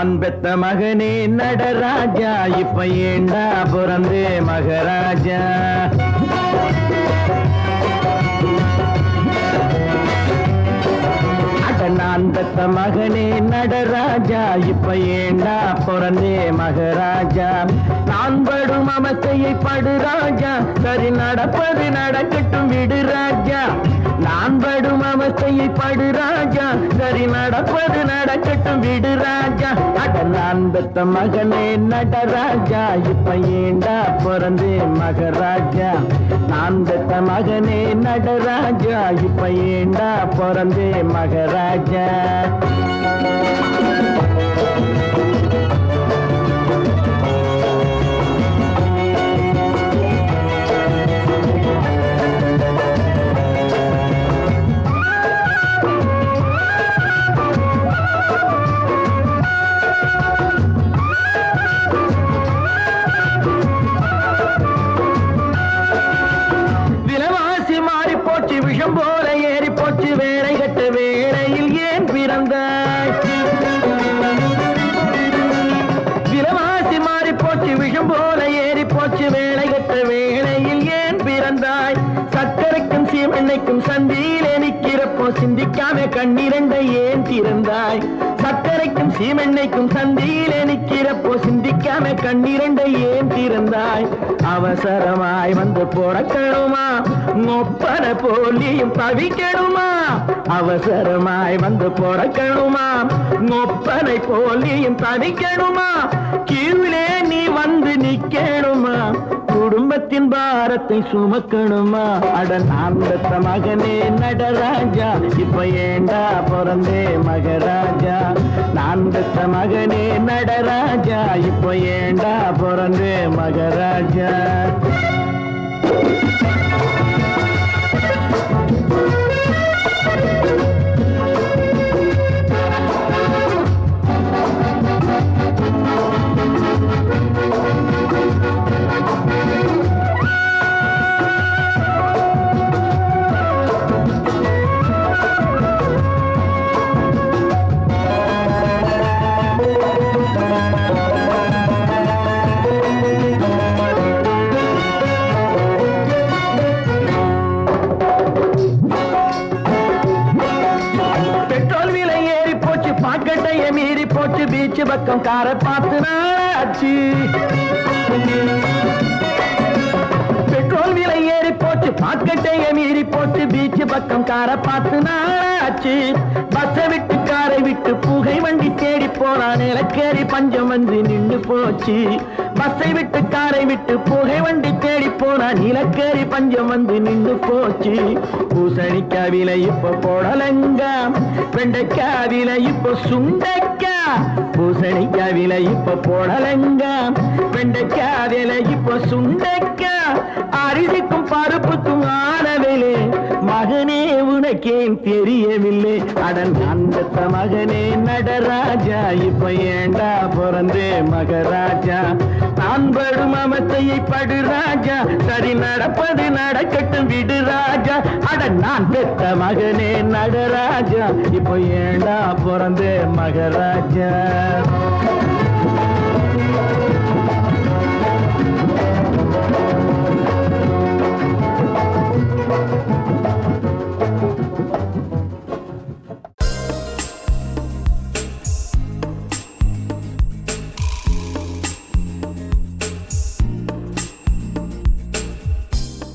நான் பெத்த மகனே நடராஜா இப்ப ஏண்டா பிறந்தே மகராஜா அட நான் பெத்த மகனே நடராஜா இப்ப ஏண்டா பிறந்தே மகராஜா நான் படும் அமத்தையை படு ராஜா சரி நடப்பது நடக்கட்டும் விடு ராஜா நான் படும் அவஸ்தையை படு ராஜா சரி நடப்பது நடக்கட்டும் விடு ராஜா அட நான் பெத்த மகனே நடராஜா இப்ப ஏண்டா பிறந்தே மகராஜா நான் பெத்த மகனே நடராஜா இப்ப ஏண்டா பிறந்தே மகராஜா விலவாசி மாறி போச்சு விஷம் போல ஏறி போச்சு வேலை கட்ட வேளையில் ஏன் பிறந்தாய் விலவாசி மாறி போச்சு விஷம் போல ஏறி போச்சு வேலை கட்ட வேளையில் ஏன் பிறந்தாய் சக்கரைக்கும் சீமெண்ணைக்கும் சந்தியிலே நிக்கிறப்போ சிந்திக்காம கண்ணிரண்டை ஏன் திறந்தாய் சக்கரைக்கும் சீமெண்ணைக்கும் சந்தியிலே நிக்கிறப்போ சிந்திக்காம கண்ணிரண்டை ஏன் திறந்தாய் அவசரமாய் வந்து பிறக்கணுமா ஒப்பன போலியும் தவிக்கணுமா அவசரமாய் வந்து பிறக்கணுமா ஒப்பனை போலியும் தவிக்கணுமா கீழே நீ வந்து நிக்கணுமா குடும்பத்தின் பாரத்தை சுமக்கணுமா அட நான் பெத்த மகனே நடராஜா இப்ப ஏண்டா பிறந்தே மகராஜா நான் பெத்த மகனே நடராஜா இப்ப ஏண்டா பிறந்தே மகராஜா பெட்ரோல் விலை ஏறி போச்சு பாக்கெட்டைய மீறி போச்சு பீச் பக்கம் காரை பார்த்து நாளாச்சு பெட்ரோல் விலை ஏறி போச்சு பாக்கெட்டைய மீறி போச்சு பீச் பக்கம் காரை பார்த்து நாளாச்சு பஸ்ஸை விட்டு காரை விட்டு புகை வண்டி தேடி போனா நிலக்கேறி பஞ்சம் வந்து நின்னு போச்சு பஸ்ஸை விட்டு காரை விட்டு புகை வண்டி தேடி போனா நிலக்கேறி பஞ்சம் வந்து நின்னு போச்சு பூசணிக்காய் விலை இப்ப போடலங்க வெண்டைக்காய் விலை இப்ப சுண்டைக்கா பூசணிக்காய் விலை இப்ப போடலங்க வெண்டைக்காய் விலை இப்ப சுண்டைக்கா அரிசிக்கும் பருப்புக்கும் ஆனவிலே மகனே உனக்கேன் தெரியவில்லை அடன் அந்த மகனே நடராஜா இப்ப ஏண்டா பிறந்தே மகராஜா நான் படும் அமத்தையை படு ராஜா சரி நடப்பது நடக்கட்டும் விடு ராஜா அட நான் பெத்த மகனே நடராஜா இப்ப ஏண்டா பிறந்தே மகராஜா